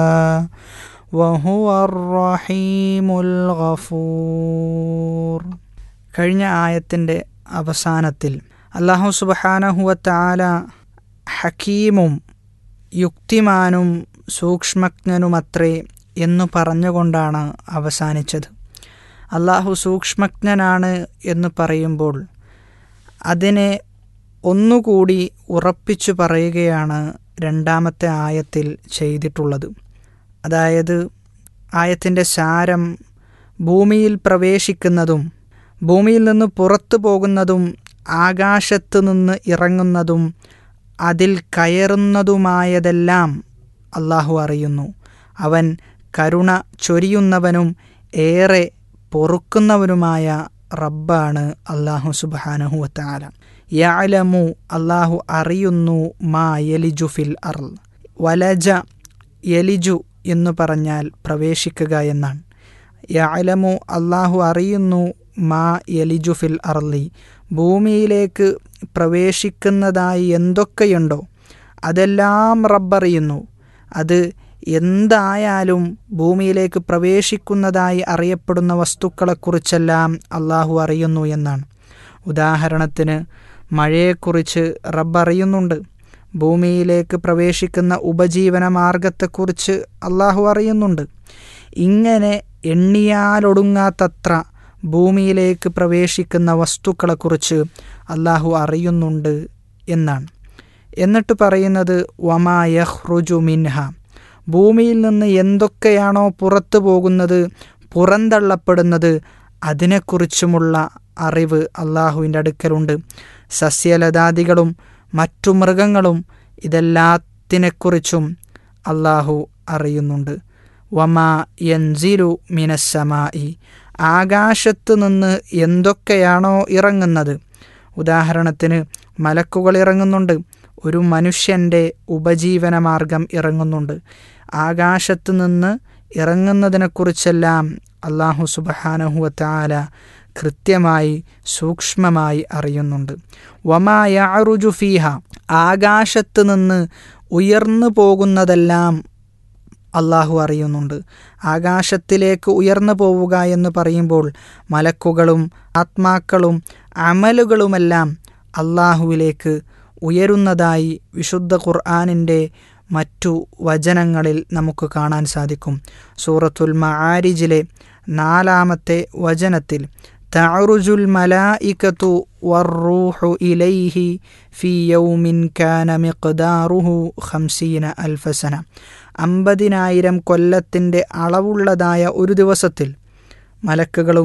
وهو الرحيم الغفور കഴിഞ്ഞ ആയത്തിൻ്റെ അവസാനത്തിൽ അള്ളാഹു സുബഹാനഹുവത്താല ഹക്കീമും യുക്തിമാനും സൂക്ഷ്മജ്ഞനുമത്രേ എന്നു പറഞ്ഞുകൊണ്ടാണ് അവസാനിച്ചത് അള്ളാഹു സൂക്ഷ്മജ്ഞനാണ് എന്ന് പറയുമ്പോൾ അതിനെ ഒന്നുകൂടി ഉറപ്പിച്ചു പറയുകയാണ് രണ്ടാമത്തെ ആയത്തിൽ ചെയ്തിട്ടുള്ളത് അതായത് ആയത്തിൻ്റെ സാരം ഭൂമിയിൽ പ്രവേശിക്കുന്നതും ഭൂമിയിൽ നിന്ന് പുറത്തു പോകുന്നതും ആകാശത്ത് നിന്ന് ഇറങ്ങുന്നതും അതിൽ കയറുന്നതുമായതെല്ലാം അള്ളാഹു അറിയുന്നു അവൻ കരുണ ചൊരിയുന്നവനും ഏറെ പൊറുക്കുന്നവനുമായ റബ്ബാണ് അള്ളാഹു സുബാനഹുവത്താല യാലമു അള്ളാഹു അറിയുന്നു മാ യലിജു ഫിൽ അർൽ വലജ യലിജു എന്ന് പറഞ്ഞാൽ പ്രവേശിക്കുക എന്നാണ് യാലമു അള്ളാഹു അറിയുന്നു മാ യലിജു ഫിൽ അർലി ഭൂമിയിലേക്ക് പ്രവേശിക്കുന്നതായി എന്തൊക്കെയുണ്ടോ അതെല്ലാം റബ്ബറിയുന്നു അത് എന്തായാലും ഭൂമിയിലേക്ക് പ്രവേശിക്കുന്നതായി അറിയപ്പെടുന്ന വസ്തുക്കളെക്കുറിച്ചെല്ലാം അള്ളാഹു അറിയുന്നു എന്നാണ് ഉദാഹരണത്തിന് മഴയെക്കുറിച്ച് റബ്ബ് അറിയുന്നുണ്ട് ഭൂമിയിലേക്ക് പ്രവേശിക്കുന്ന ഉപജീവന മാർഗത്തെക്കുറിച്ച് അള്ളാഹു അറിയുന്നുണ്ട് ഇങ്ങനെ എണ്ണിയാലൊടുങ്ങാത്തത്ര ഭൂമിയിലേക്ക് പ്രവേശിക്കുന്ന വസ്തുക്കളെക്കുറിച്ച് അള്ളാഹു അറിയുന്നുണ്ട് എന്നാണ് എന്നിട്ട് പറയുന്നത് വമായഹ്റുജു മിൻഹ ഭൂമിയിൽ നിന്ന് എന്തൊക്കെയാണോ പുറത്തു പോകുന്നത് പുറന്തള്ളപ്പെടുന്നത് അതിനെക്കുറിച്ചുമുള്ള അറിവ് അള്ളാഹുവിൻ്റെ അടുക്കലുണ്ട് സസ്യലതാദികളും മറ്റു മൃഗങ്ങളും ഇതെല്ലാത്തിനെക്കുറിച്ചും അള്ളാഹു അറിയുന്നുണ്ട് വമാ യൻസിലു മിനസ്സമായി ആകാശത്ത് നിന്ന് എന്തൊക്കെയാണോ ഇറങ്ങുന്നത് ഉദാഹരണത്തിന് മലക്കുകൾ ഇറങ്ങുന്നുണ്ട് ഒരു മനുഷ്യൻ്റെ ഉപജീവന മാർഗം ഇറങ്ങുന്നുണ്ട് ആകാശത്ത് നിന്ന് ഇറങ്ങുന്നതിനെക്കുറിച്ചെല്ലാം അള്ളാഹു സുബഹാനഹുവത്താല കൃത്യമായി സൂക്ഷ്മമായി അറിയുന്നുണ്ട് വമായ അറുജു ഫീഹ ആകാശത്ത് നിന്ന് ഉയർന്നു പോകുന്നതെല്ലാം അള്ളാഹു അറിയുന്നുണ്ട് ആകാശത്തിലേക്ക് ഉയർന്നു പോവുക എന്ന് പറയുമ്പോൾ മലക്കുകളും ആത്മാക്കളും അമലുകളുമെല്ലാം അള്ളാഹുവിലേക്ക് ഉയരുന്നതായി വിശുദ്ധ ഖുർആാനിൻ്റെ മറ്റു വചനങ്ങളിൽ നമുക്ക് കാണാൻ സാധിക്കും സൂറത്തുൽ മആരിജിലെ നാലാമത്തെ വചനത്തിൽ തഅറുജുൽ മലായികത്തു വറൂഹു ഇലൈഹി ഫി യൗമിൻ കാന മിഖ്ദാറുഹു ഖംസീന അൽഫസന അമ്പതിനായിരം കൊല്ലത്തിൻ്റെ അളവുള്ളതായ ഒരു ദിവസത്തിൽ മലക്കുകളും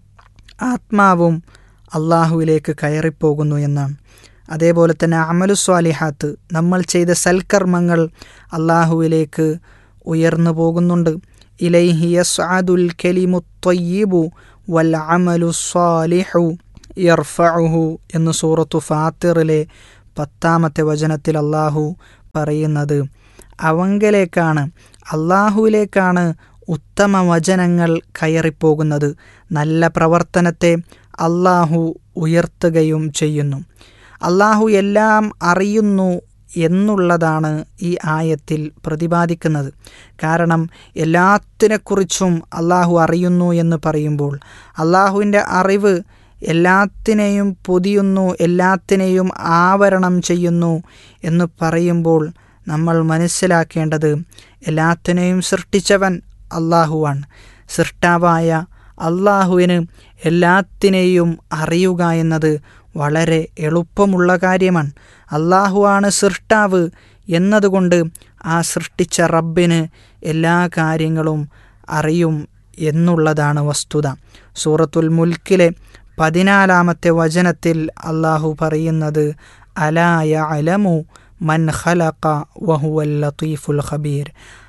ആത്മാവും അള്ളാഹുവിലേക്ക് കയറിപ്പോകുന്നു എന്നാണ് അതേപോലെ തന്നെ അമലുസ്വാലിഹാത്ത് നമ്മൾ ചെയ്ത സൽക്കർമ്മങ്ങൾ അള്ളാഹുവിലേക്ക് ഉയർന്നു പോകുന്നുണ്ട് ഇലൈഹി യസ്അദുൽ കലിമുത്തൊയ്യിബു വൽ അമലു സ്വാലിഹു യർഫഉഹു എന്ന് സൂറത്തു ഫാത്തിറിലെ പത്താമത്തെ വചനത്തിൽ അള്ളാഹു പറയുന്നത് അവങ്കലേക്കാണ് അള്ളാഹുവിലേക്കാണ് ഉത്തമ വചനങ്ങൾ കയറിപ്പോകുന്നത് നല്ല പ്രവർത്തനത്തെ അള്ളാഹു ഉയർത്തുകയും ചെയ്യുന്നു അള്ളാഹു എല്ലാം അറിയുന്നു എന്നുള്ളതാണ് ഈ ആയത്തിൽ പ്രതിപാദിക്കുന്നത് കാരണം എല്ലാത്തിനെക്കുറിച്ചും അള്ളാഹു അറിയുന്നു എന്ന് പറയുമ്പോൾ അള്ളാഹുവിൻ്റെ അറിവ് എല്ലാത്തിനെയും പൊതിയുന്നു എല്ലാത്തിനെയും ആവരണം ചെയ്യുന്നു എന്ന് പറയുമ്പോൾ നമ്മൾ മനസ്സിലാക്കേണ്ടത് എല്ലാത്തിനെയും സൃഷ്ടിച്ചവൻ അള്ളാഹുവാണ് സൃഷ്ടാവായ അള്ളാഹുവിന് എല്ലാത്തിനെയും അറിയുക എന്നത് വളരെ എളുപ്പമുള്ള കാര്യമാണ് അള്ളാഹുവാണ് സൃഷ്ടാവ് എന്നതുകൊണ്ട് ആ സൃഷ്ടിച്ച റബ്ബിന് എല്ലാ കാര്യങ്ങളും അറിയും എന്നുള്ളതാണ് വസ്തുത സൂറത്തുൽ മുൽക്കിലെ പതിനാലാമത്തെ വചനത്തിൽ അള്ളാഹു പറയുന്നത് അലായ അലമു മൻ ഖലഖ വഹുവൽ ലത്തീഫുൽ ഖബീർ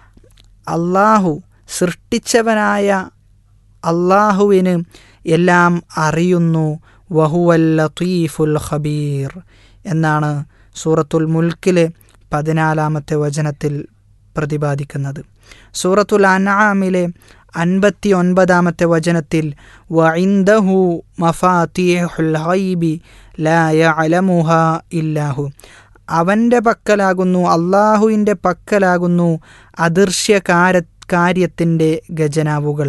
അള്ളാഹു സൃഷ്ടിച്ചവനായ അള്ളാഹുവിന് എല്ലാം അറിയുന്നു വഹുവൽ ലത്തീഫുൽ ഖബീർ എന്നാണ് സൂറത്തുൽ മുൽക്കിലെ പതിനാലാമത്തെ വചനത്തിൽ പ്രതിപാദിക്കുന്നത് സൂറത്തുൽ അൻആമിലെ അൻപത്തി ഒൻപതാമത്തെ വചനത്തിൽ വഇന്ദഹു മഫാത്തിഹുൽ ഹൈബി ലാ യഅലമുഹ ഇല്ലാഹു അവൻ്റെ പക്കലാകുന്നു അള്ളാഹുവിൻ്റെ പക്കലാകുന്നു അദൃശ്യകാര കാര്യത്തിൻ്റെ ഖജനാവുകൾ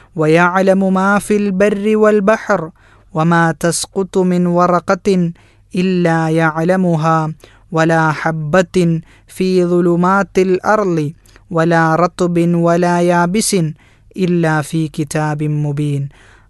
വയാലമു മാഫിൽ ബർരി വൽ ബഹർ വമാ തസ്കുത്തു മിൻ വറഖത്തിൻ ഇല്ലാ യഅലമുഹ വലാ ഹബ്ബത്തിൻ ഫീ ദുലുമാത്തിൽ അർളി വലാ റത്തുബിൻ വലാ യാബിസിൻ ഇല്ലാ ഫീ കിതാബിൻ മുബീൻ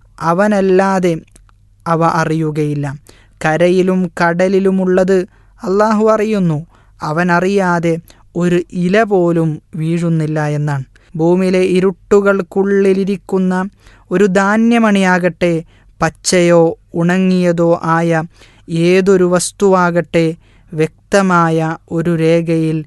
അവനല്ലാതെ അവ അറിയുകയില്ല കരയിലും കടലിലുമുള്ളത് അള്ളാഹു അറിയുന്നു അവൻ അറിയാതെ ഒരു ഇല പോലും വീഴുന്നില്ല എന്നാണ് ഭൂമിയിലെ ഇരുട്ടുകൾക്കുള്ളിലിരിക്കുന്ന ഒരു ധാന്യമണിയാകട്ടെ പച്ചയോ ഉണങ്ങിയതോ ആയ ഏതൊരു വസ്തുവാകട്ടെ വ്യക്തമായ ഒരു രേഖയിൽ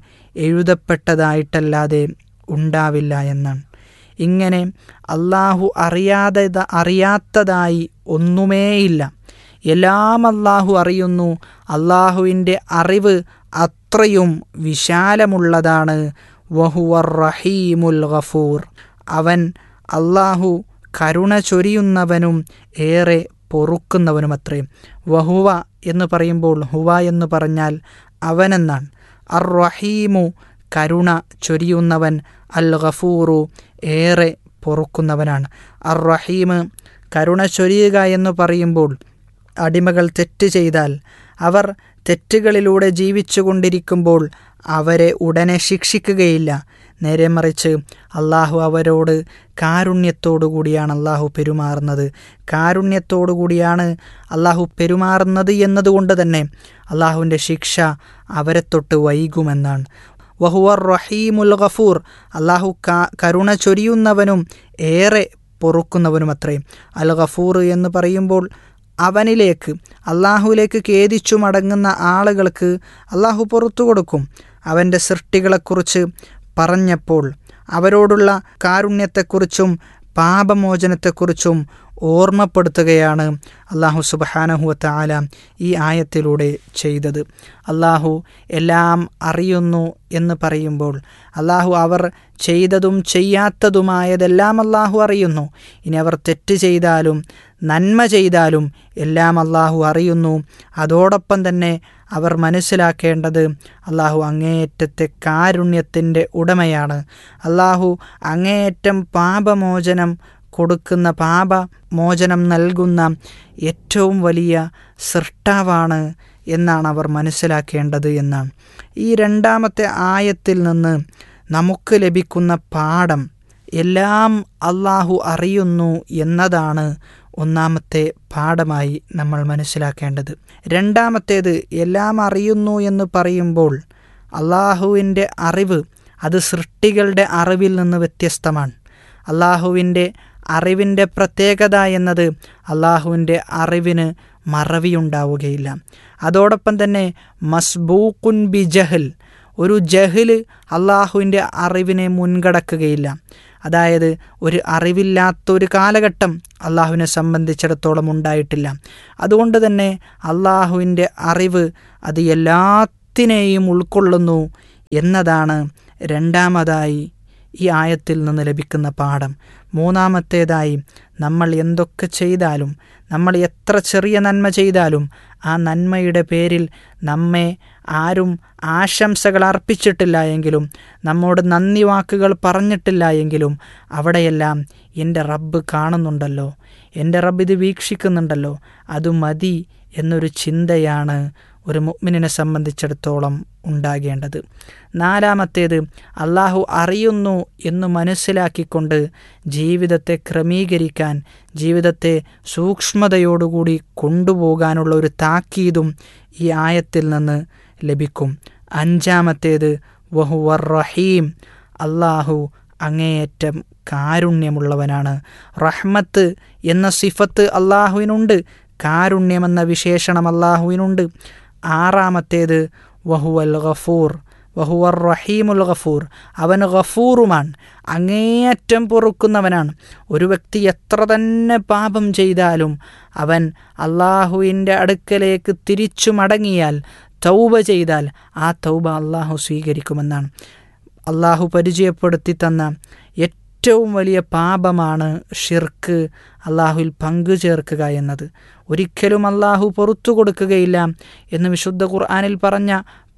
എഴുതപ്പെട്ടതായിട്ടല്ലാതെ ഉണ്ടാവില്ല എന്നാണ് ഇങ്ങനെ അള്ളാഹു അറിയാതെ അറിയാത്തതായി ഒന്നുമേയില്ല എല്ലാം അള്ളാഹു അറിയുന്നു അള്ളാഹുവിൻ്റെ അറിവ് അത്രയും വിശാലമുള്ളതാണ് വഹുവർ റഹീമുൽ ഗഫൂർ അവൻ അള്ളാഹു കരുണ ചൊരിയുന്നവനും ഏറെ പൊറുക്കുന്നവനുമത്രേ വഹുവ എന്ന് പറയുമ്പോൾ ഹുവ എന്ന് പറഞ്ഞാൽ അവനെന്നാണ് അർ റഹീമു കരുണ ചൊരിയുന്നവൻ അൽ ഗഫൂറു ഏറെ പൊറുക്കുന്നവനാണ് അർ റഹീം കരുണ ചൊരിയുക എന്ന് പറയുമ്പോൾ അടിമകൾ തെറ്റ് ചെയ്താൽ അവർ തെറ്റുകളിലൂടെ ജീവിച്ചു കൊണ്ടിരിക്കുമ്പോൾ അവരെ ഉടനെ ശിക്ഷിക്കുകയില്ല നേരെ മറിച്ച് അള്ളാഹു അവരോട് കാരുണ്യത്തോടു കൂടിയാണ് അള്ളാഹു പെരുമാറുന്നത് കാരുണ്യത്തോടു കൂടിയാണ് അള്ളാഹു പെരുമാറുന്നത് എന്നതുകൊണ്ട് തന്നെ അള്ളാഹുവിൻ്റെ ശിക്ഷ അവരെ തൊട്ട് വൈകുമെന്നാണ് വഹുവർ റഹീമുൽ ഗഫൂർ അള്ളാഹു കരുണ ചൊരിയുന്നവനും ഏറെ പൊറുക്കുന്നവനും അത്രയും അൽ ഗഫൂർ എന്ന് പറയുമ്പോൾ അവനിലേക്ക് അള്ളാഹുവിലേക്ക് ഖേദിച്ചു മടങ്ങുന്ന ആളുകൾക്ക് അള്ളാഹു പുറത്തു കൊടുക്കും അവൻ്റെ സൃഷ്ടികളെക്കുറിച്ച് പറഞ്ഞപ്പോൾ അവരോടുള്ള കാരുണ്യത്തെക്കുറിച്ചും പാപമോചനത്തെക്കുറിച്ചും ഓർമ്മപ്പെടുത്തുകയാണ് അള്ളാഹു സുബഹാനഹുവത്ത ആല ഈ ആയത്തിലൂടെ ചെയ്തത് അള്ളാഹു എല്ലാം അറിയുന്നു എന്ന് പറയുമ്പോൾ അള്ളാഹു അവർ ചെയ്തതും ചെയ്യാത്തതുമായതെല്ലാം അള്ളാഹു അറിയുന്നു ഇനി അവർ തെറ്റ് ചെയ്താലും നന്മ ചെയ്താലും എല്ലാം അള്ളാഹു അറിയുന്നു അതോടൊപ്പം തന്നെ അവർ മനസ്സിലാക്കേണ്ടത് അള്ളാഹു അങ്ങേയറ്റത്തെ കാരുണ്യത്തിൻ്റെ ഉടമയാണ് അള്ളാഹു അങ്ങേയറ്റം പാപമോചനം കൊടുക്കുന്ന പാപമോചനം നൽകുന്ന ഏറ്റവും വലിയ സൃഷ്ടാവാണ് എന്നാണ് അവർ മനസ്സിലാക്കേണ്ടത് എന്നാണ് ഈ രണ്ടാമത്തെ ആയത്തിൽ നിന്ന് നമുക്ക് ലഭിക്കുന്ന പാഠം എല്ലാം അള്ളാഹു അറിയുന്നു എന്നതാണ് ഒന്നാമത്തെ പാഠമായി നമ്മൾ മനസ്സിലാക്കേണ്ടത് രണ്ടാമത്തേത് എല്ലാം അറിയുന്നു എന്ന് പറയുമ്പോൾ അള്ളാഹുവിൻ്റെ അറിവ് അത് സൃഷ്ടികളുടെ അറിവിൽ നിന്ന് വ്യത്യസ്തമാണ് അള്ളാഹുവിൻ്റെ അറിവിൻ്റെ പ്രത്യേകത എന്നത് അള്ളാഹുവിൻ്റെ അറിവിന് മറവിയുണ്ടാവുകയില്ല അതോടൊപ്പം തന്നെ മസ്ബൂക്കുൻ ബി ജഹൽ ഒരു ജഹല് അള്ളാഹുവിൻ്റെ അറിവിനെ മുൻകടക്കുകയില്ല അതായത് ഒരു അറിവില്ലാത്തൊരു കാലഘട്ടം അള്ളാഹുവിനെ സംബന്ധിച്ചിടത്തോളം ഉണ്ടായിട്ടില്ല അതുകൊണ്ട് തന്നെ അള്ളാഹുവിൻ്റെ അറിവ് അത് എല്ലാത്തിനെയും ഉൾക്കൊള്ളുന്നു എന്നതാണ് രണ്ടാമതായി ഈ ആയത്തിൽ നിന്ന് ലഭിക്കുന്ന പാഠം മൂന്നാമത്തേതായി നമ്മൾ എന്തൊക്കെ ചെയ്താലും നമ്മൾ എത്ര ചെറിയ നന്മ ചെയ്താലും ആ നന്മയുടെ പേരിൽ നമ്മെ ആരും ആശംസകൾ അർപ്പിച്ചിട്ടില്ല എങ്കിലും നമ്മോട് നന്ദി വാക്കുകൾ പറഞ്ഞിട്ടില്ല എങ്കിലും അവിടെയെല്ലാം എൻ്റെ റബ്ബ് കാണുന്നുണ്ടല്ലോ എൻ്റെ റബ്ബ് ഇത് വീക്ഷിക്കുന്നുണ്ടല്ലോ അത് മതി എന്നൊരു ചിന്തയാണ് ഒരു മുഅ്മിനിനെ സംബന്ധിച്ചിടത്തോളം ഉണ്ടാകേണ്ടത് നാലാമത്തേത് അള്ളാഹു അറിയുന്നു എന്ന് മനസ്സിലാക്കിക്കൊണ്ട് ജീവിതത്തെ ക്രമീകരിക്കാൻ ജീവിതത്തെ സൂക്ഷ്മതയോടുകൂടി കൊണ്ടുപോകാനുള്ള ഒരു താക്കീതും ഈ ആയത്തിൽ നിന്ന് ലഭിക്കും അഞ്ചാമത്തേത് വഹുവർ റഹീം അള്ളാഹു അങ്ങേയറ്റം കാരുണ്യമുള്ളവനാണ് റഹ്മത്ത് എന്ന സിഫത്ത് അള്ളാഹുവിനുണ്ട് കാരുണ്യമെന്ന വിശേഷണം അള്ളാഹുവിനുണ്ട് ആറാമത്തേത് വഹുവൽ ഗഫൂർ വഹുവർ റഹീമുൽ ഗഫൂർ അവൻ ഗഫൂറുമാണ് അങ്ങേയറ്റം പൊറുക്കുന്നവനാണ് ഒരു വ്യക്തി എത്ര തന്നെ പാപം ചെയ്താലും അവൻ അള്ളാഹുവിൻ്റെ അടുക്കലേക്ക് തിരിച്ചു മടങ്ങിയാൽ തൗബ ചെയ്താൽ ആ തൗബ അള്ളാഹു സ്വീകരിക്കുമെന്നാണ് അള്ളാഹു പരിചയപ്പെടുത്തി തന്ന ഏറ്റവും വലിയ പാപമാണ് ഷിർക്ക് അള്ളാഹുവിൽ പങ്കു ചേർക്കുക എന്നത് ഒരിക്കലും അള്ളാഹു പുറത്തു കൊടുക്കുകയില്ല എന്ന് വിശുദ്ധ ഖുർആാനിൽ പറഞ്ഞ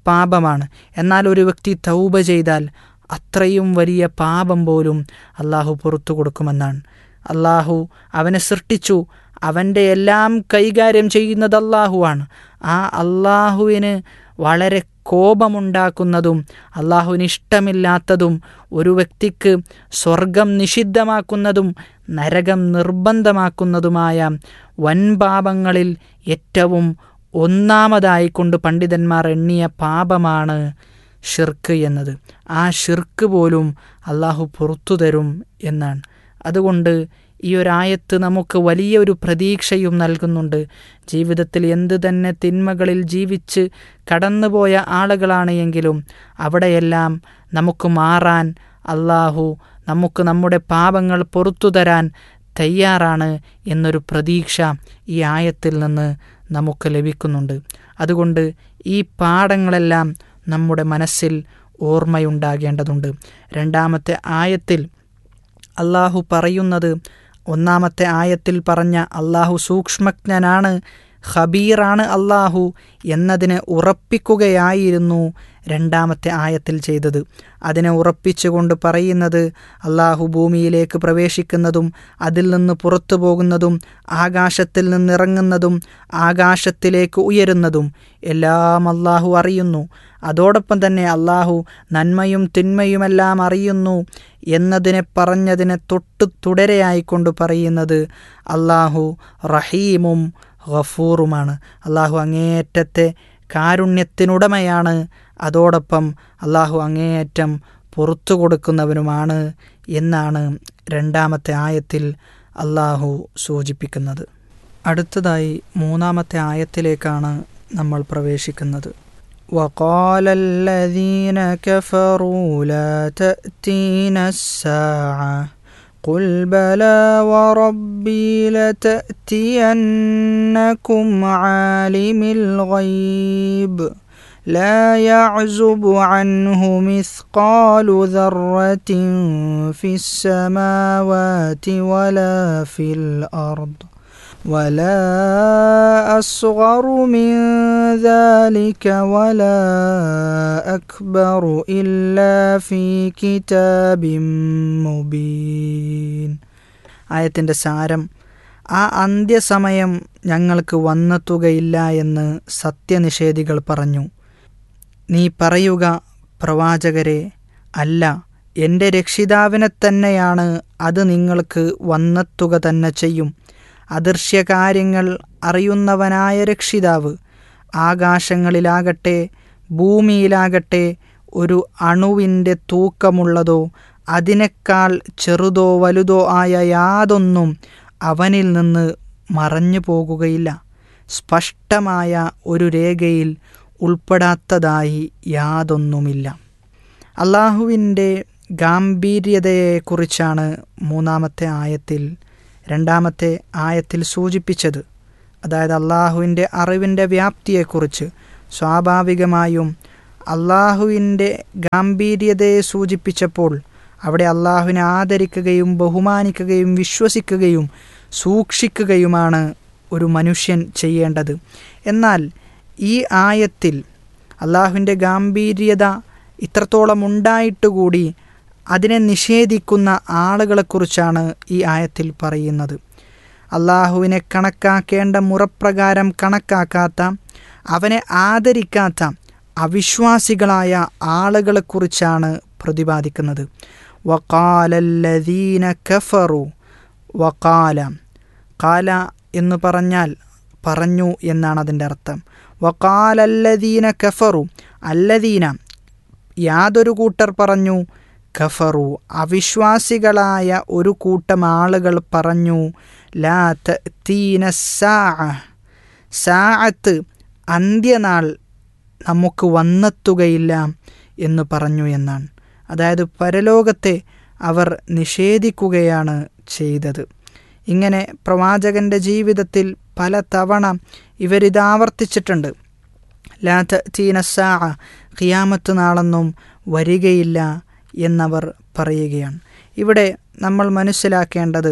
പാപമാണ് എന്നാൽ ഒരു വ്യക്തി തൗബ ചെയ്താൽ അത്രയും വലിയ പാപം പോലും അള്ളാഹു പുറത്തു കൊടുക്കുമെന്നാണ് അള്ളാഹു അവനെ സൃഷ്ടിച്ചു അവൻ്റെ എല്ലാം കൈകാര്യം ചെയ്യുന്നത് അള്ളാഹുവാണ് ആ അള്ളാഹുവിന് വളരെ കോപമുണ്ടാക്കുന്നതും അള്ളാഹുവിന് ഇഷ്ടമില്ലാത്തതും ഒരു വ്യക്തിക്ക് സ്വർഗം നിഷിദ്ധമാക്കുന്നതും നരകം നിർബന്ധമാക്കുന്നതുമായ വൻപാപങ്ങളിൽ ഏറ്റവും ഒന്നാമതായി കൊണ്ട് പണ്ഡിതന്മാർ എണ്ണിയ പാപമാണ് ഷിർക്ക് എന്നത് ആ ഷിർക്ക് പോലും അള്ളാഹു പുറത്തു തരും എന്നാണ് അതുകൊണ്ട് ഈ ഒരായത്ത് നമുക്ക് വലിയൊരു പ്രതീക്ഷയും നൽകുന്നുണ്ട് ജീവിതത്തിൽ എന്ത് തന്നെ തിന്മകളിൽ ജീവിച്ച് കടന്നുപോയ ആളുകളാണ് എങ്കിലും അവിടെയെല്ലാം നമുക്ക് മാറാൻ അള്ളാഹു നമുക്ക് നമ്മുടെ പാപങ്ങൾ പുറത്തു തരാൻ തയ്യാറാണ് എന്നൊരു പ്രതീക്ഷ ഈ ആയത്തിൽ നിന്ന് നമുക്ക് ലഭിക്കുന്നുണ്ട് അതുകൊണ്ട് ഈ പാഠങ്ങളെല്ലാം നമ്മുടെ മനസ്സിൽ ഓർമ്മയുണ്ടാകേണ്ടതുണ്ട് രണ്ടാമത്തെ ആയത്തിൽ അള്ളാഹു പറയുന്നത് ഒന്നാമത്തെ ആയത്തിൽ പറഞ്ഞ അള്ളാഹു സൂക്ഷ്മജ്ഞനാണ് ഖബീറാണ് അള്ളാഹു എന്നതിനെ ഉറപ്പിക്കുകയായിരുന്നു രണ്ടാമത്തെ ആയത്തിൽ ചെയ്തത് അതിനെ ഉറപ്പിച്ചുകൊണ്ട് പറയുന്നത് അള്ളാഹു ഭൂമിയിലേക്ക് പ്രവേശിക്കുന്നതും അതിൽ നിന്ന് പുറത്തു പോകുന്നതും ആകാശത്തിൽ നിന്നിറങ്ങുന്നതും ആകാശത്തിലേക്ക് ഉയരുന്നതും എല്ലാം അള്ളാഹു അറിയുന്നു അതോടൊപ്പം തന്നെ അള്ളാഹു നന്മയും തിന്മയുമെല്ലാം അറിയുന്നു എന്നതിനെ പറഞ്ഞതിനെ തൊട്ട് തുടരെയായിക്കൊണ്ട് പറയുന്നത് അള്ളാഹു റഹീമും ഗഫൂറുമാണ് അള്ളാഹു അങ്ങേയറ്റത്തെ കാരുണ്യത്തിനുടമയാണ് അതോടൊപ്പം അള്ളാഹു അങ്ങേയറ്റം പുറത്തു കൊടുക്കുന്നവനുമാണ് എന്നാണ് രണ്ടാമത്തെ ആയത്തിൽ അള്ളാഹു സൂചിപ്പിക്കുന്നത് അടുത്തതായി മൂന്നാമത്തെ ആയത്തിലേക്കാണ് നമ്മൾ പ്രവേശിക്കുന്നത് وقال الذين كفروا لا تأتين الساعة قل بلى وربي لتأتينكم عالم الغيب لا يعزب عنه مثقال ذرة في السماوات ولا في الأرض ولا أصغر من ذلك ولا أكبر إلا في كتاب مبين ആയത്തിൻ്റെ സാരം ആ അന്ത്യസമയം ഞങ്ങൾക്ക് വന്നെത്തുകയില്ല എന്ന് സത്യനിഷേധികൾ പറഞ്ഞു നീ പറയുക പ്രവാചകരെ അല്ല എൻ്റെ രക്ഷിതാവിനെ തന്നെയാണ് അത് നിങ്ങൾക്ക് വന്നെത്തുക തന്നെ ചെയ്യും അദൃശ്യകാര്യങ്ങൾ അറിയുന്നവനായ രക്ഷിതാവ് ആകാശങ്ങളിലാകട്ടെ ഭൂമിയിലാകട്ടെ ഒരു അണുവിൻ്റെ തൂക്കമുള്ളതോ അതിനേക്കാൾ ചെറുതോ വലുതോ ആയ യാതൊന്നും അവനിൽ നിന്ന് മറഞ്ഞു പോകുകയില്ല സ്പഷ്ടമായ ഒരു രേഖയിൽ ഉൾപ്പെടാത്തതായി യാതൊന്നുമില്ല അള്ളാഹുവിൻ്റെ ഗാംഭീര്യതയെക്കുറിച്ചാണ് മൂന്നാമത്തെ ആയത്തിൽ രണ്ടാമത്തെ ആയത്തിൽ സൂചിപ്പിച്ചത് അതായത് അള്ളാഹുവിൻ്റെ അറിവിൻ്റെ വ്യാപ്തിയെക്കുറിച്ച് സ്വാഭാവികമായും അള്ളാഹുവിൻ്റെ ഗാംഭീര്യതയെ സൂചിപ്പിച്ചപ്പോൾ അവിടെ അള്ളാഹുവിനെ ആദരിക്കുകയും ബഹുമാനിക്കുകയും വിശ്വസിക്കുകയും സൂക്ഷിക്കുകയുമാണ് ഒരു മനുഷ്യൻ ചെയ്യേണ്ടത് എന്നാൽ ഈ ആയത്തിൽ അള്ളാഹുവിൻ്റെ ഗാംഭീര്യത ഇത്രത്തോളം ഉണ്ടായിട്ടുകൂടി അതിനെ നിഷേധിക്കുന്ന ആളുകളെക്കുറിച്ചാണ് ഈ ആയത്തിൽ പറയുന്നത് അള്ളാഹുവിനെ കണക്കാക്കേണ്ട മുറപ്രകാരം കണക്കാക്കാത്ത അവനെ ആദരിക്കാത്ത അവിശ്വാസികളായ ആളുകളെക്കുറിച്ചാണ് പ്രതിപാദിക്കുന്നത് വക്കാലല്ലദീന കഫറു വക്കാല കാല എന്ന് പറഞ്ഞാൽ പറഞ്ഞു എന്നാണ് അതിൻ്റെ അർത്ഥം വക്കാലല്ലദീന കഫറു അല്ലദീന യാതൊരു കൂട്ടർ പറഞ്ഞു കഫറു അവിശ്വാസികളായ ഒരു കൂട്ടം ആളുകൾ പറഞ്ഞു ലാ തീന സാ സാഅത്ത് അന്ത്യനാൾ നമുക്ക് വന്നെത്തുകയില്ല എന്ന് പറഞ്ഞു എന്നാണ് അതായത് പരലോകത്തെ അവർ നിഷേധിക്കുകയാണ് ചെയ്തത് ഇങ്ങനെ പ്രവാചകൻ്റെ ജീവിതത്തിൽ പല തവണ ഇവരിത് ആവർത്തിച്ചിട്ടുണ്ട് ലാത്ത തീനസാ ഖിയാമത്ത് നാളൊന്നും വരികയില്ല എന്നവർ പറയുകയാണ് ഇവിടെ നമ്മൾ മനസ്സിലാക്കേണ്ടത്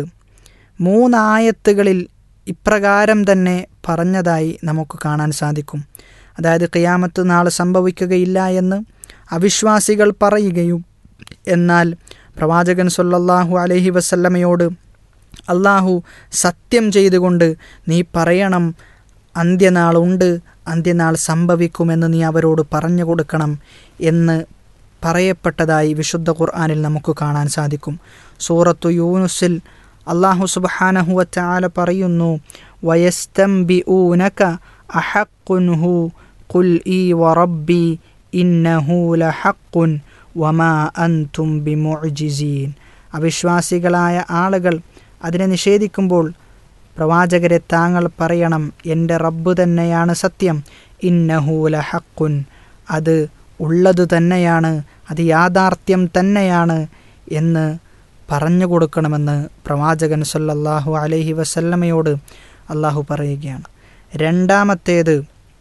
മൂന്നായത്തുകളിൽ ഇപ്രകാരം തന്നെ പറഞ്ഞതായി നമുക്ക് കാണാൻ സാധിക്കും അതായത് ഖിയാമത്ത് നാൾ സംഭവിക്കുകയില്ല എന്ന് അവിശ്വാസികൾ പറയുകയും എന്നാൽ പ്രവാചകൻ സല്ലല്ലാഹു അലൈഹി വസല്ലമയോട് അള്ളാഹു സത്യം ചെയ്തുകൊണ്ട് നീ പറയണം അന്ത്യനാളുണ്ട് അന്ത്യനാൾ സംഭവിക്കുമെന്ന് നീ അവരോട് പറഞ്ഞു കൊടുക്കണം എന്ന് പറയപ്പെട്ടതായി വിശുദ്ധ ഖുർആാനിൽ നമുക്ക് കാണാൻ സാധിക്കും സൂറത്തു യൂനുസിൽ അള്ളാഹു സുബഹാനഹുവറ്റ ആല പറയുന്നു വയസ്തംബി ഊനക അഹക്കുൻഹു കുൽ ഈ വറബ്ബി ഇന്നഹു ലഹക്കുൻ വമാ അൻതും ബിമുഅ്ജിസീൻ അവിശ്വാസികളായ ആളുകൾ അതിനെ നിഷേധിക്കുമ്പോൾ പ്രവാചകരെ താങ്കൾ പറയണം എൻ്റെ റബ്ബ് തന്നെയാണ് സത്യം ഇന്നഹൂല ഹക്കുൻ അത് ഉള്ളത് തന്നെയാണ് അത് യാഥാർത്ഥ്യം തന്നെയാണ് എന്ന് പറഞ്ഞു കൊടുക്കണമെന്ന് പ്രവാചകൻ സല്ലല്ലാഹു അലൈഹി വസല്ലമയോട് അള്ളാഹു പറയുകയാണ് രണ്ടാമത്തേത്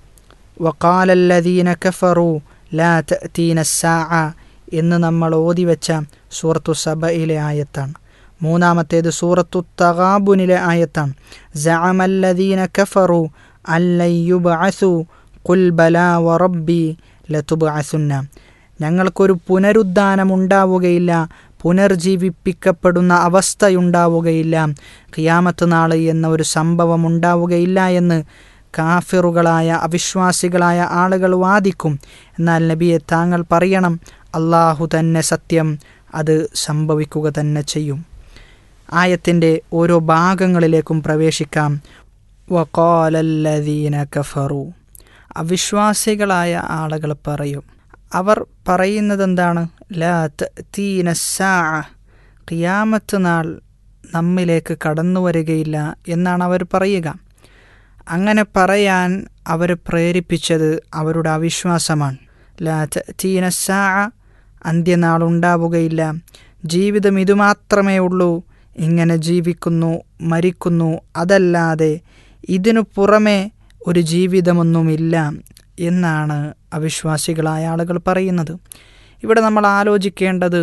വക്കാലല്ലദീന കഫറു ലാ തീന സാ എന്ന് നമ്മൾ ഓതിവെച്ച സൂറത്തു സബയിലെ ആയത്താണ് മൂന്നാമത്തേത് സൂറത്തു തഗാബുനിലെ ആയത്താണ് ജഅമല്ലദീന കഫറു അല്ലയ്യുബഅസു ഖുൽ ബലാ വറബ്ബി ലതുബഅസുന്ന ഞങ്ങൾക്കൊരു പുനരുദ്ധാനം ഉണ്ടാവുകയില്ല പുനർജീവിപ്പിക്കപ്പെടുന്ന അവസ്ഥയുണ്ടാവുകയില്ല ഖിയാമത്ത് നാൾ എന്ന ഒരു സംഭവം ഉണ്ടാവുകയില്ല എന്ന് കാഫിറുകളായ അവിശ്വാസികളായ ആളുകൾ വാദിക്കും എന്നാൽ നബിയെ താങ്കൾ പറയണം അള്ളാഹു തന്നെ സത്യം അത് സംഭവിക്കുക തന്നെ ചെയ്യും ആയത്തിൻ്റെ ഓരോ ഭാഗങ്ങളിലേക്കും പ്രവേശിക്കാം വക്കാലല്ലദീന കഫറു അവിശ്വാസികളായ ആളുകൾ പറയും അവർ പറയുന്നത് എന്താണ് ലാ തീന സാ ഖിയാമത്ത് നാൾ നമ്മിലേക്ക് കടന്നു വരികയില്ല എന്നാണ് അവർ പറയുക അങ്ങനെ പറയാൻ അവർ പ്രേരിപ്പിച്ചത് അവരുടെ അവിശ്വാസമാണ് ലാ തീന സാ അന്ത്യനാൾ ഉണ്ടാവുകയില്ല ജീവിതം ഇതുമാത്രമേ ഉള്ളൂ ഇങ്ങനെ ജീവിക്കുന്നു മരിക്കുന്നു അതല്ലാതെ ഇതിനു പുറമെ ഒരു ജീവിതമൊന്നുമില്ല എന്നാണ് അവിശ്വാസികളായ ആളുകൾ പറയുന്നത് ഇവിടെ നമ്മൾ ആലോചിക്കേണ്ടത്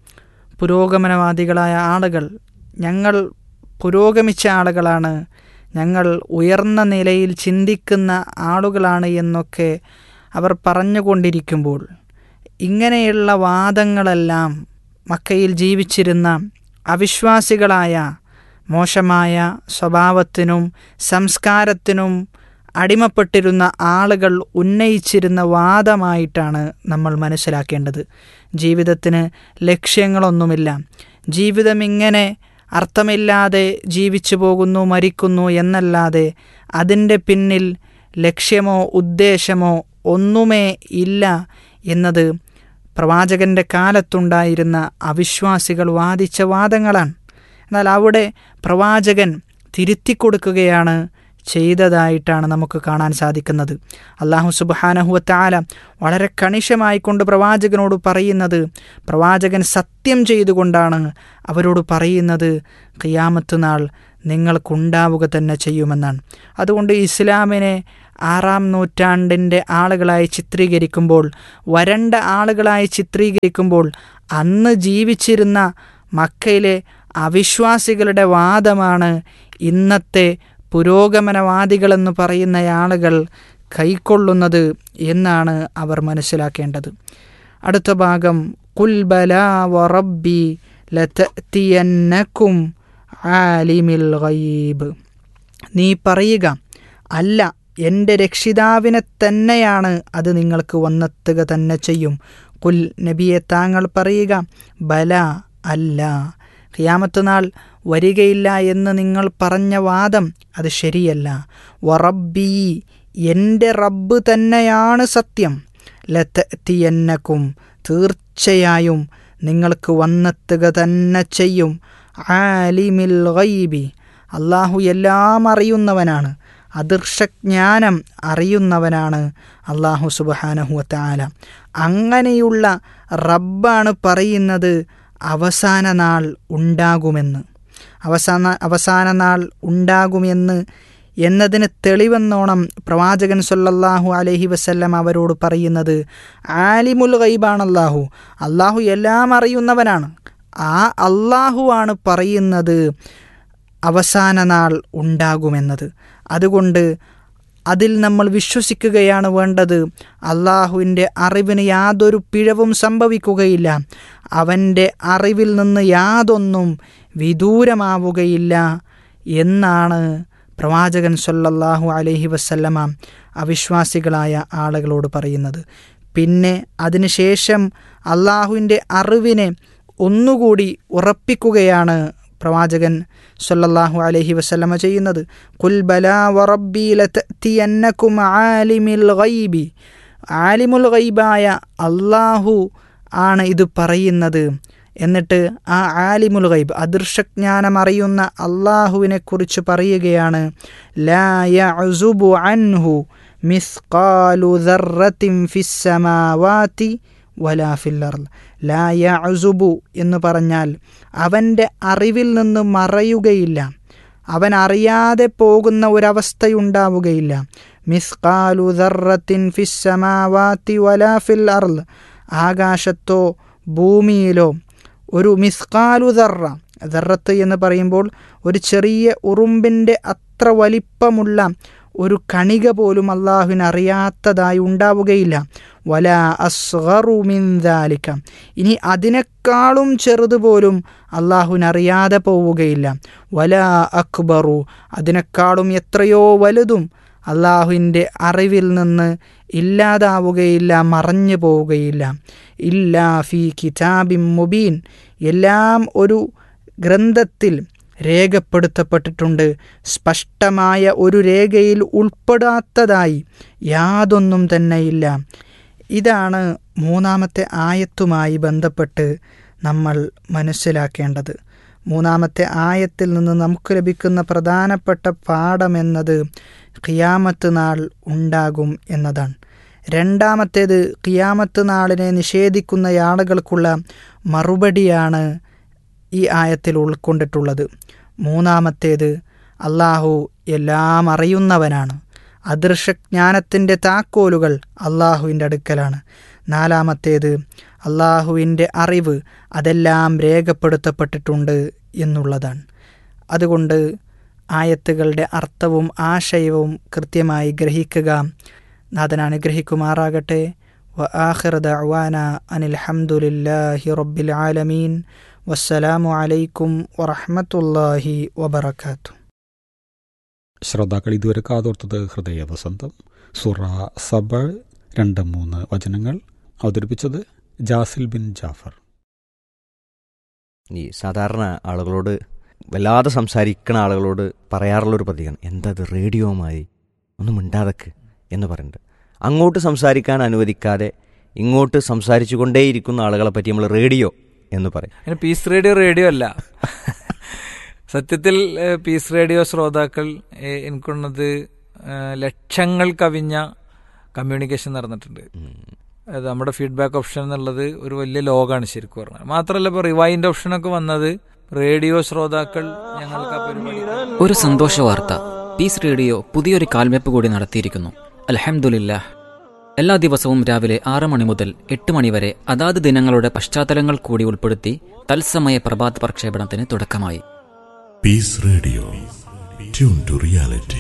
പുരോഗമനവാദികളായ ആളുകൾ ഞങ്ങൾ പുരോഗമിച്ച ആളുകളാണ് ഞങ്ങൾ ഉയർന്ന നിലയിൽ ചിന്തിക്കുന്ന ആളുകളാണ് എന്നൊക്കെ അവർ പറഞ്ഞുകൊണ്ടിരിക്കുമ്പോൾ ഇങ്ങനെയുള്ള വാദങ്ങളെല്ലാം മക്കയിൽ ജീവിച്ചിരുന്ന അവിശ്വാസികളായ മോശമായ സ്വഭാവത്തിനും സംസ്കാരത്തിനും അടിമപ്പെട്ടിരുന്ന ആളുകൾ ഉന്നയിച്ചിരുന്ന വാദമായിട്ടാണ് നമ്മൾ മനസ്സിലാക്കേണ്ടത് ജീവിതത്തിന് ലക്ഷ്യങ്ങളൊന്നുമില്ല ജീവിതം ഇങ്ങനെ അർത്ഥമില്ലാതെ ജീവിച്ചു പോകുന്നു മരിക്കുന്നു എന്നല്ലാതെ അതിൻ്റെ പിന്നിൽ ലക്ഷ്യമോ ഉദ്ദേശമോ ഒന്നുമേ ഇല്ല എന്നത് പ്രവാചകൻ്റെ കാലത്തുണ്ടായിരുന്ന അവിശ്വാസികൾ വാദിച്ച വാദങ്ങളാണ് എന്നാൽ അവിടെ പ്രവാചകൻ തിരുത്തിക്കൊടുക്കുകയാണ് ചെയ്തതായിട്ടാണ് നമുക്ക് കാണാൻ സാധിക്കുന്നത് അള്ളാഹു സുബാനഹുവത്താല വളരെ കണിശമായിക്കൊണ്ട് പ്രവാചകനോട് പറയുന്നത് പ്രവാചകൻ സത്യം ചെയ്തുകൊണ്ടാണ് അവരോട് പറയുന്നത് ഖിയാമത്ത് നാൾ നിങ്ങൾക്കുണ്ടാവുക തന്നെ ചെയ്യുമെന്നാണ് അതുകൊണ്ട് ഇസ്ലാമിനെ ആറാം നൂറ്റാണ്ടിൻ്റെ ആളുകളായി ചിത്രീകരിക്കുമ്പോൾ വരണ്ട ആളുകളായി ചിത്രീകരിക്കുമ്പോൾ അന്ന് ജീവിച്ചിരുന്ന മക്കയിലെ അവിശ്വാസികളുടെ വാദമാണ് ഇന്നത്തെ പുരോഗമനവാദികളെന്ന് പറയുന്ന ആളുകൾ കൈക്കൊള്ളുന്നത് എന്നാണ് അവർ മനസ്സിലാക്കേണ്ടത് അടുത്ത ഭാഗം കുൽബല വറബ്ബി ലതത്തിയന്നക്കും ആലിമിൽ ഗൈബ് നീ പറയുക അല്ല എൻ്റെ രക്ഷിതാവിനെ തന്നെയാണ് അത് നിങ്ങൾക്ക് വന്നെത്തുക തന്നെ ചെയ്യും കുൽ നബിയെ താങ്കൾ പറയുക ബല അല്ല ഖിയാമത്ത് നാൾ വരികയില്ല എന്ന് നിങ്ങൾ പറഞ്ഞ വാദം അത് ശരിയല്ല വറബ്ബി എൻ്റെ റബ്ബ് തന്നെയാണ് സത്യം ലത്തത്തിയന്നക്കും തീർച്ചയായും നിങ്ങൾക്ക് വന്നെത്തുക തന്നെ ചെയ്യും ആലിമിൽ ഗൈബി അള്ളാഹു എല്ലാം അറിയുന്നവനാണ് അദൃശജ്ഞാനം അറിയുന്നവനാണ് അള്ളാഹു സുബഹാനഹുവത്താല അങ്ങനെയുള്ള റബ്ബാണ് പറയുന്നത് അവസാന നാൾ ഉണ്ടാകുമെന്ന് അവസാന അവസാന നാൾ ഉണ്ടാകുമെന്ന് എന്നതിന് തെളിവെന്നോണം പ്രവാചകൻ സല്ലല്ലാഹു അലൈഹി വസല്ലം അവരോട് പറയുന്നത് ആലിമുൽ ഗൈബാണ് അള്ളാഹു അള്ളാഹു എല്ലാം അറിയുന്നവനാണ് ആ അള്ളാഹുവാണ് പറയുന്നത് അവസാന നാൾ ഉണ്ടാകുമെന്നത് അതുകൊണ്ട് അതിൽ നമ്മൾ വിശ്വസിക്കുകയാണ് വേണ്ടത് അള്ളാഹുവിൻ്റെ അറിവിന് യാതൊരു പിഴവും സംഭവിക്കുകയില്ല അവൻ്റെ അറിവിൽ നിന്ന് യാതൊന്നും വിദൂരമാവുകയില്ല എന്നാണ് പ്രവാചകൻ സല്ലല്ലാഹു അലൈഹി വസല്ലമ അവിശ്വാസികളായ ആളുകളോട് പറയുന്നത് പിന്നെ അതിനുശേഷം അള്ളാഹുവിൻ്റെ അറിവിനെ ഒന്നുകൂടി ഉറപ്പിക്കുകയാണ് പ്രവാചകൻ സല്ലല്ലാഹു അലൈഹി വസല്ലമ ചെയ്യുന്നത് കുൽ ബലാ വറബ്ബി ലതഅതിയന്നകും ആലിമിൽ ഗൈബി ആലിമുൽ ഗൈബായ അള്ളാഹു ആണ് ഇത് പറയുന്നത് എന്നിട്ട് ആ ആലിമുൽ ഗൈബ് അദൃശ്യജ്ഞാനം അറിയുന്ന അള്ളാഹുവിനെ കുറിച്ച് പറയുകയാണ് ലാ യഅ്സുബു അൻഹു മിസ്കാലു ദർറത്തിൻ ഫിസ്സമാവാതി വലാ ഫില്ലർൽ ലാ യഅ്സുബു എന്ന് പറഞ്ഞാൽ അവൻ്റെ അറിവിൽ നിന്ന് മറയുകയില്ല അവൻ അറിയാതെ പോകുന്ന ഒരവസ്ഥയുണ്ടാവുകയില്ല മിസ്കാലു ദർറത്തിൻ ഫിസ്സമാവാതി വലാ ഫിൽ അർൽ ആകാശത്തോ ഭൂമിയിലോ ഒരു മിസ്കാലു ദർറ ദർറത്ത് എന്ന് പറയുമ്പോൾ ഒരു ചെറിയ ഉറുമ്പിൻ്റെ അത്ര വലിപ്പമുള്ള ഒരു കണിക പോലും അള്ളാഹുവിന് അറിയാത്തതായി ഉണ്ടാവുകയില്ല വല അസ്ഗറു മിൻദാലിക്ക ഇനി അതിനേക്കാളും ചെറുതുപോലും അള്ളാഹുവിന് അറിയാതെ പോവുകയില്ല വല അക്ബറു അതിനേക്കാളും എത്രയോ വലുതും അള്ളാഹുവിൻ്റെ അറിവിൽ നിന്ന് ഇല്ലാതാവുകയില്ല മറഞ്ഞു പോവുകയില്ല ഇല്ലാ ഫി കിതാബിം മുബീൻ എല്ലാം ഒരു ഗ്രന്ഥത്തിൽ രേഖപ്പെടുത്തപ്പെട്ടിട്ടുണ്ട് സ്പഷ്ടമായ ഒരു രേഖയിൽ ഉൾപ്പെടാത്തതായി യാതൊന്നും തന്നെയില്ല ഇതാണ് മൂന്നാമത്തെ ആയത്തുമായി ബന്ധപ്പെട്ട് നമ്മൾ മനസ്സിലാക്കേണ്ടത് മൂന്നാമത്തെ ആയത്തിൽ നിന്ന് നമുക്ക് ലഭിക്കുന്ന പ്രധാനപ്പെട്ട പാഠമെന്നത് ഖിയാമത്ത് നാൾ ഉണ്ടാകും എന്നതാണ് രണ്ടാമത്തേത് ഖിയാമത്ത് നാളിനെ നിഷേധിക്കുന്ന ആളുകൾക്കുള്ള മറുപടിയാണ് ഈ ആയത്തിൽ ഉൾക്കൊണ്ടിട്ടുള്ളത് മൂന്നാമത്തേത് അള്ളാഹു എല്ലാം അറിയുന്നവനാണ് അദൃശ്യജ്ഞാനത്തിൻ്റെ താക്കോലുകൾ അള്ളാഹുവിൻ്റെ അടുക്കലാണ് നാലാമത്തേത് അള്ളാഹുവിൻ്റെ അറിവ് അതെല്ലാം രേഖപ്പെടുത്തപ്പെട്ടിട്ടുണ്ട് എന്നുള്ളതാണ് അതുകൊണ്ട് ആയത്തുകളുടെ അർത്ഥവും ആശയവും കൃത്യമായി ഗ്രഹിക്കുക നാഥൻ അനുഗ്രഹിക്കുമാറാകട്ടെ വ ആഖിർ ദഅ്വാന അനിൽ ഹംദുലില്ലാഹി റബ്ബിൽ ആലമീൻ വസ്സലാമു അലൈക്കും വറഹ്മത്തുള്ളാഹി വബറകാതുഹു ശ്രോതാക്കൾ ഇതുവരെ കാതോർത്തത് ഹൃദയവസന്തം സുറ സബ രണ്ട് മൂന്ന് വചനങ്ങൾ അവതരിപ്പിച്ചത് ജാസിൽ ബിൻ ജാഫർ ഈ സാധാരണ ആളുകളോട് വല്ലാതെ സംസാരിക്കുന്ന ആളുകളോട് പറയാറുള്ളൊരു പ്രതികരണം എന്താ ഇത് റേഡിയോമായി ഒന്നും മിണ്ടാതക്ക് എന്ന് പറയുന്നുണ്ട് അങ്ങോട്ട് സംസാരിക്കാൻ അനുവദിക്കാതെ ഇങ്ങോട്ട് സംസാരിച്ചു കൊണ്ടേയിരിക്കുന്ന ആളുകളെ പറ്റി നമ്മൾ റേഡിയോ എന്ന് പറയും അതിന് പീസ് റേഡിയോ റേഡിയോ അല്ല സത്യത്തിൽ ഏഹ്, പീസ് റേഡിയോ ശ്രോതാക്കൾ ഏഹ്, എനിക്കുള്ളത് ഏഹ്, ലക്ഷങ്ങൾ കവിഞ്ഞ കമ്മ്യൂണിക്കേഷൻ നടന്നിട്ടുണ്ട് അത് നമ്മുടെ ഫീഡ്ബാക്ക് ഓപ്ഷൻ എന്നുള്ളത് ഒരു വലിയ ലോകമാണ് ശരിക്കും പറഞ്ഞാൽ മാത്രമല്ല ഇപ്പോൾ റിവൈൻഡ് ഓപ്ഷനൊക്കെ വന്നത് റേഡിയോ ശ്രോതാക്കൾ ഞങ്ങൾക്ക് ആ പരിപാടി ഒരു സന്തോഷ വാർത്ത പീസ് റേഡിയോ പുതിയൊരു കാൽവെപ്പ് കൂടി നടത്തിയിരിക്കുന്നു അൽഹംദുലില്ലാ എല്ലാ ദിവസവും രാവിലെ ആറ് മണി മുതൽ എട്ട് മണി വരെ അതാത് ദിനങ്ങളുടെ പശ്ചാത്തലങ്ങൾ കൂടി ഉൾപ്പെടുത്തി തത്സമയ പ്രഭാത പ്രക്ഷേപണത്തിന് തുടക്കമായി Peace Radio. Tune to reality.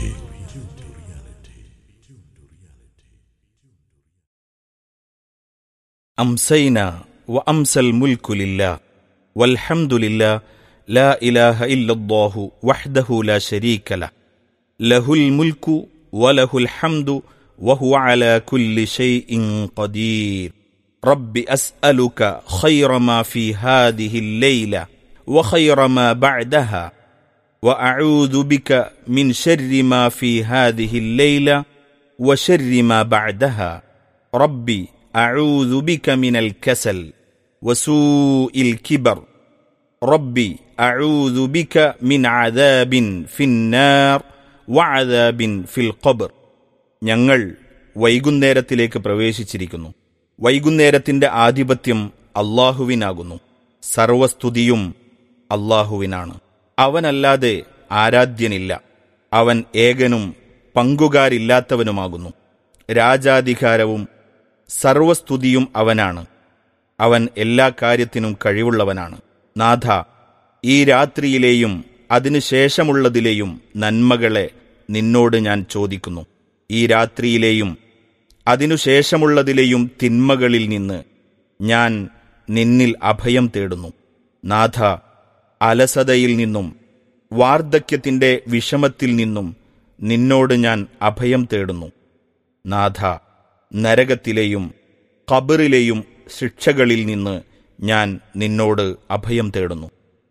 أمسينا وأمسى الملك لله والحمد لله لا إله إلا الله وحده لا شريك له له الملك وله الحمد وهو على كل شيء قدير رب أسألك خير ما في هذه الليلة وخير ما بعدها وأعوذ بك من شر ما في هذه الليلة وشر ما بعدها ربي أعوذ بك من الكسل وسوء الكبر ربي أعوذ بك من عذاب في النار وعذاب في القبر ഞങ്ങൾ വൈകുന്നേരത്തിലേക്ക് പ്രവേശിച്ചിരിക്കുന്നു വൈകുന്നേരത്തിന്റെ ആധിപത്യം അള്ളാഹുവിനാകുന്നു സർവസ്തുതിയും അള്ളാഹുവിനാണ് അവനല്ലാതെ ആരാധ്യനില്ല അവൻ ഏകനും പങ്കുകാരില്ലാത്തവനുമാകുന്നു രാജാധികാരവും സർവസ്തുതിയും അവനാണ് അവൻ എല്ലാ കാര്യത്തിനും കഴിവുള്ളവനാണ് നാഥ ഈ രാത്രിയിലെയും അതിനുശേഷമുള്ളതിലെയും നന്മകളെ നിന്നോട് ഞാൻ ചോദിക്കുന്നു ഈ രാത്രിയിലെയും അതിനുശേഷമുള്ളതിലെയും തിന്മകളിൽ നിന്ന് ഞാൻ നിന്നിൽ അഭയം തേടുന്നു നാഥ അലസതയിൽ നിന്നും വാർദ്ധക്യത്തിന്റെ വിഷമത്തിൽ നിന്നും നിന്നോട് ഞാൻ അഭയം തേടുന്നു നാഥ നരകത്തിലെയും ഖബറിലെയും ശിക്ഷകളിൽ നിന്ന് ഞാൻ നിന്നോട് അഭയം തേടുന്നു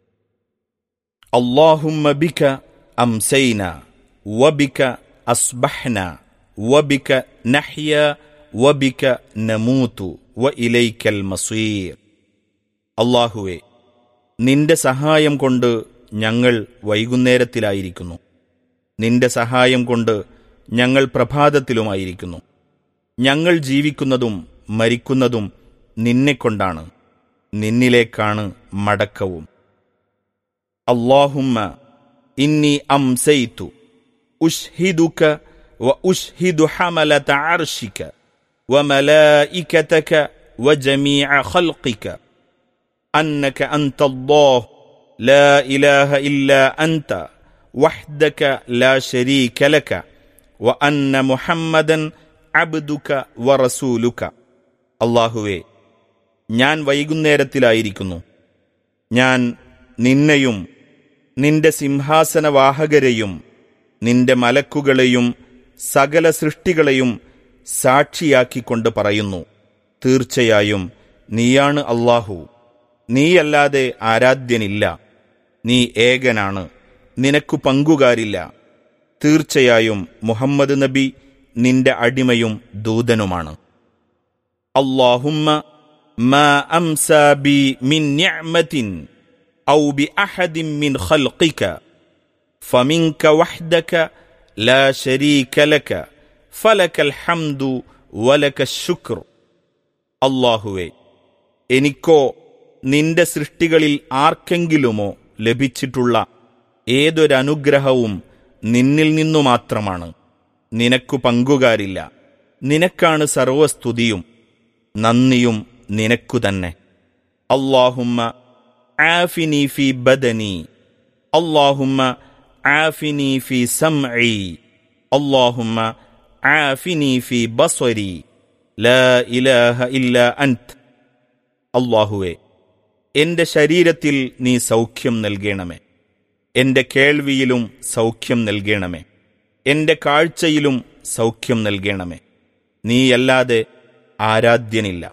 اللهم بك أمسينا وبك أصبحنا وبك نحيا وبك نموت وإليك المصير അള്ളാഹുവെ നിന്റെ സഹായം കൊണ്ട് ഞങ്ങൾ വൈകുന്നേരത്തിലായിരിക്കുന്നു നിന്റെ സഹായം കൊണ്ട് ഞങ്ങൾ പ്രഭാതത്തിലുമായിരിക്കുന്നു ഞങ്ങൾ ജീവിക്കുന്നതും മരിക്കുന്നതും നിന്നെക്കൊണ്ടാണ് നിന്നിലേക്കാണ് മടക്കവും اللهم إني أمسيت أشهدك وأشهد حملة عرشك وملائكتك وجميع خلقك أنك أنت الله لا إله إلا أنت وحدك لا شريك لك وأن محمدا عبدك ورسولك അള്ളാഹുവേ ഞാൻ വൈകുന്നേരത്തിലായിരിക്കുന്നു ഞാൻ നിന്നെയും നിന്റെ സിംഹാസനവാഹകരെയും നിന്റെ മലക്കുകളെയും സകല സൃഷ്ടികളെയും സാക്ഷിയാക്കിക്കൊണ്ട് പറയുന്നു തീർച്ചയായും നീയാണ് അള്ളാഹു നീയല്ലാതെ ആരാധ്യനില്ല നീ ഏകനാണ് നിനക്കു പങ്കുകാരില്ല തീർച്ചയായും മുഹമ്മദ് നബി നിന്റെ അടിമയും ദൂതനുമാണ് അള്ളാഹുമ്മ മാ അംസാ ബി മിൻ നിഅ്മത്തിൻ ഔ ബി അഹദിൻ മിൻ ഖൽഖിക فمنك وحدك لا شريك لك فلك الحمد ولك الشكر അള്ളാഹുവേ എനിക്കോ നിന്റെ സൃഷ്ടികളിൽ ആർക്കെങ്കിലുമോ ലഭിച്ചിട്ടുള്ള ഏതൊരനുഗ്രഹവും നിന്നിൽ നിന്നു മാത്രമാണ് നിനക്കു പങ്കുകാരില്ല നിനക്കാണ് സർവസ്തുതിയും നന്ദിയും നിനക്കു തന്നെ അള്ളാഹുമ്മ ആഫിനി ഫി ബദനി അള്ളാഹുമ്മ ആഫിനി ഫി സംഇ അള്ളാഹുമ്മ ആഫിനി ഫി ബസ്വരി ലാ ഇലാഹ ഇല്ല അൻത് അള്ളാഹുവെ എന്റെ ശരീരത്തിൽ നീ സൗഖ്യം നൽകണമേ എന്റെ കേൾവിയിലും സൗഖ്യം നൽകണമേ എന്റെ കാഴ്ചയിലും സൗഖ്യം നൽകണമേ നീയല്ലാതെ ആരാധ്യനില്ല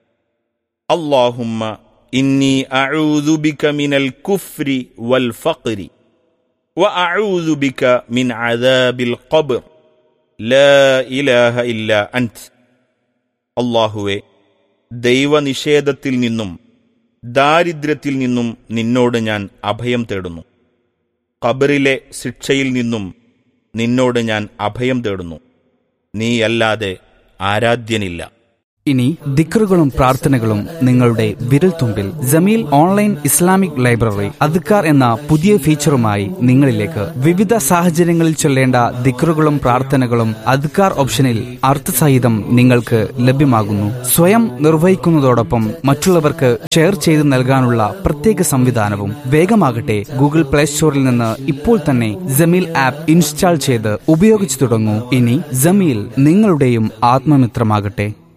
അള്ളാഹുമ്മ ഇന്നി അഊദു ബിക മിനൽ കുഫ്രി വൽ ഫഖ്രി وأعوذ بك من عذاب القبر لا إله إلا أنت അള്ളാഹുവെ ദൈവനിഷേധത്തിൽ നിന്നും ദാരിദ്ര്യത്തിൽ നിന്നും നിന്നോട് ഞാൻ അഭയം തേടുന്നു ഖബറിലെ ശിക്ഷയിൽ നിന്നും നിന്നോട് ഞാൻ അഭയം തേടുന്നു നീയല്ലാതെ ആരാധ്യനില്ല ഇനി ദിക്റുകളും പ്രാർത്ഥനകളും നിങ്ങളുടെ വിരൽത്തുമ്പിൽ ജമീൽ ഓൺലൈൻ ഇസ്ലാമിക് ലൈബ്രറി അദ്ക്കാർ എന്ന പുതിയ ഫീച്ചറുമായി നിങ്ങളിലേക്ക് വിവിധ സാഹചര്യങ്ങളിൽ ചൊല്ലേണ്ട ദിക്റുകളും പ്രാർത്ഥനകളും അദ്ക്കാർ ഓപ്ഷനിൽ അർത്ഥസഹിതം നിങ്ങൾക്ക് ലഭ്യമാകുന്നു സ്വയം നിർവഹിക്കുന്നതോടൊപ്പം മറ്റുള്ളവർക്ക് ഷെയർ ചെയ്ത് നൽകാനുള്ള പ്രത്യേക സംവിധാനവും വേഗമാകട്ടെ ഗൂഗിൾ പ്ലേ സ്റ്റോറിൽ നിന്ന് ഇപ്പോൾ തന്നെ ജമീൽ ആപ്പ് ഇൻസ്റ്റാൾ ചെയ്ത് ഉപയോഗിച്ചു തുടങ്ങൂ ഇനി ജമീൽ നിങ്ങളുടെയും ആത്മമിത്രമാകട്ടെ